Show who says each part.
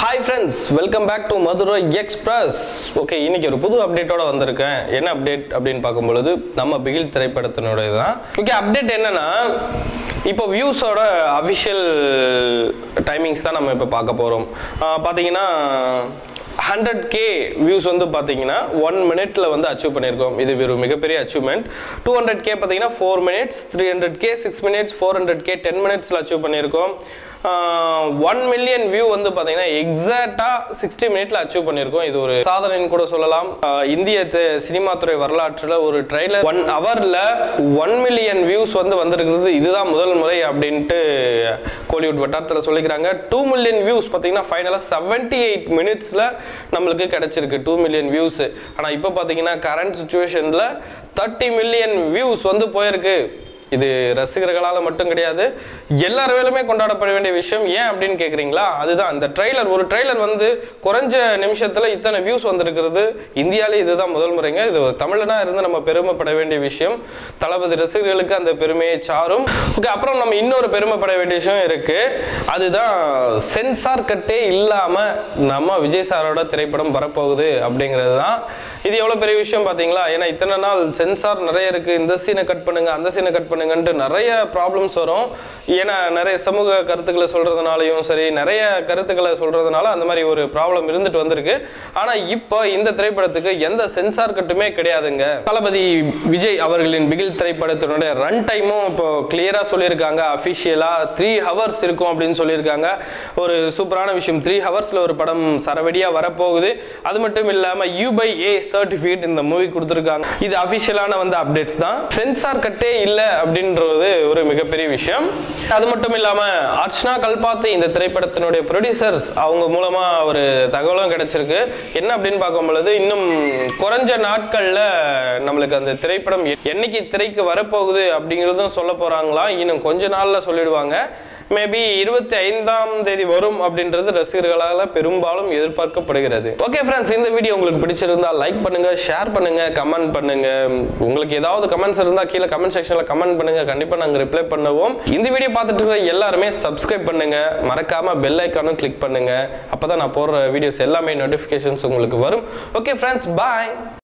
Speaker 1: hi friends welcome back to Madurai express okay இன்னைக்கு ஒரு புது அப்டேட்டோட வந்திருக்கேன் என்ன அப்டேட் அப்படின்னு பார்க்கும் பொழுது நம்ம பிகில் திரைப்படத்தினுடைய தான் ஓகே அப்டேட் என்னன்னா இப்போ வியூஸோட அஃபிஷியல் டைமிங்ஸ் தான் நம்ம இப்போ பார்க்க போகிறோம் பார்த்தீங்கன்னா ஹண்ட்ரட் கே வியூஸ் வந்து பார்த்தீங்கன்னா ஒன் மினிட்ல வந்து அச்சீவ் பண்ணியிருக்கோம் இது ஒரு மிகப்பெரிய அச்சீவ்மெண்ட் டூ ஹண்ட்ரட் கே பார்த்தீங்கன்னா four minutes three hundred K six minutes four hundred K ten மினிட்ஸில் அச்சீவ் பண்ணியிருக்கோம் ஒன் மில்லியன் வியூ வந்து பார்த்தீங்கன்னா எக்ஸாக்டாக சிக்ஸ்டி மினிட்ல அச்சீவ் பண்ணியிருக்கோம் இது ஒரு சாதனைன்னு கூட சொல்லலாம் ஆஹ் இந்திய தி- சினிமா துறை வரலாற்றில் ஒரு ட்ரைலர் ஒன் ஹவரில் ஒன் மில்லியன் வியூஸ் வந்து வந்திருக்கிறது இதுதான் முதல் முறை அப்படின்ட்டு கோலிவுட் வட்டாரத்தில் சொல்லிக்கிறாங்க டூ மில்லியன் வியூஸ் பார்த்தீங்கன்னா ஃபைனலாக செவன்டி எயிட் மினிட்ஸில் நம்மளுக்கு கிடைச்சிருக்கு டூ மில்லியன் வியூஸ் ஆனால் இப்போ பார்த்தீங்கன்னா கரண்ட் சுச்சுவேஷனில் தேர்ட்டி மில்லியன் வியூஸ் வந்து போயிருக்கு இது ரசிகர்களால் மட்டும் கிடையாது எல்லாராலுமே கொண்டாடப்பட வேண்டிய விஷயம் ஏன் அப்படின்னு கேட்குறீங்களா அதுதான் இந்த ட்ரைலர் ஒரு ட்ரைலர் வந்து குறைஞ்ச நிமிஷத்தில் இத்தனை வியூஸ் வந்திருக்கிறது இந்தியாவிலே இதுதான் முதல் முறைங்க இது ஒரு தமிழனா இருந்து நம்ம பெருமைப்பட வேண்டிய விஷயம் தளபதி ரசிகர்களுக்கு அந்த பெருமையை சாரும் ஓகே அப்புறம் நம்ம இன்னொரு பெருமைப்பட வேண்டிய விஷயம் இருக்கு அதுதான் சென்சார் கட்டே இல்லாமல் நம்ம விஜய் சாரோட திரைப்படம் வரப்போகுது அப்படிங்கிறது தான் இது எவ்வளோ பெரிய விஷயம் பார்த்தீங்களா ஏன்னா இத்தனை நாள் சென்சார் நிறைய இருக்கு இந்த சீனை கட் பண்ணுங்க அந்த சீனை கட் பண்ணுங்கன்ட்டு நிறைய ப்ராப்ளம்ஸ் வரும் ஏன்னா நிறைய சமூக கருத்துக்களை சொல்றதுனாலையும் சரி நிறைய கருத்துக்களை சொல்றதுனால அந்த மாதிரி ஒரு ப்ராப்ளம் இருந்துட்டு வந்திருக்கு ஆனா இப்போ இந்த திரைப்படத்துக்கு எந்த சென்சார் கட்டுமே கிடையாதுங்க தளபதி விஜய் அவர்களின் பிகில் திரைப்படத்தினுடைய ரன் டைமும் இப்போ கிளியரா சொல்லியிருக்காங்க அஃபிஷியலா த்ரீ ஹவர்ஸ் இருக்கும் அப்படின்னு சொல்லியிருக்காங்க ஒரு சூப்பரான விஷயம் த்ரீ ஹவர்ஸ்ல ஒரு படம் சரவெடியா வரப்போகுது அது மட்டும் இல்லாம யூ பை ஏ சர்டிஃபிகேட் இந்த மூவி கொடுத்துருக்காங்க இது அஃபிஷியலான வந்து அப்டேட்ஸ் தான் சென்சார் கட்டே இல்லை அப்படின்றது ஒரு மிகப்பெரிய விஷயம் அது மட்டும் இல்லாம அர்ச்சனா கல்பாத்தி இந்த திரைப்படத்தினுடைய ப்ரொடியூசர்ஸ் அவங்க மூலமா ஒரு தகவலும் கிடைச்சிருக்கு என்ன அப்படின்னு பார்க்கும் பொழுது இன்னும் குறைஞ்ச நாட்கள்ல நம்மளுக்கு அந்த திரைப்படம் எ- என்னைக்கு திரைக்கு வரப்போகுது அப்படிங்கிறதும் சொல்ல போறாங்களா இன்னும் கொஞ்ச நாள்ல சொல்லிடுவாங்க மேபி இருபத்தி ஐந்தாம் தேதி வரும் அப்படின்றது ரசிகர்களால் பெரும்பாலும் எதிர்பார்க்கப்படுகிறது ஓகே ஃப்ரெண்ட்ஸ் இந்த வீடியோ உங்களுக்கு பிடிச்சிருந்தா லைக் பண்ணுங்க ஷேர் பண்ணுங்க கமெண்ட் பண்ணுங்க உங்களுக்கு ஏதாவது கமெண்ட்ஸ் இருந்தால் கீழே கமெண்ட் செக்ஷனில் கமெண்ட் பண்ணுங்க கண்டிப்பாக நாங்கள் ரிப்ளை பண்ணுவோம் இந்த வீடியோ பார்த்துட்டு இருக்கிற எல்லாருமே சப்ஸ்கிரைப் பண்ணுங்க மறக்காம பெல் ஐக்கானும் கிளிக் பண்ணுங்க அப்பதான் நான் போடுற வீடியோஸ் எல்லாமே நோட்டிஃபிகேஷன்ஸ் உங்களுக்கு வரும் ஓகே ஃப்ரெண்ட்ஸ் பாய்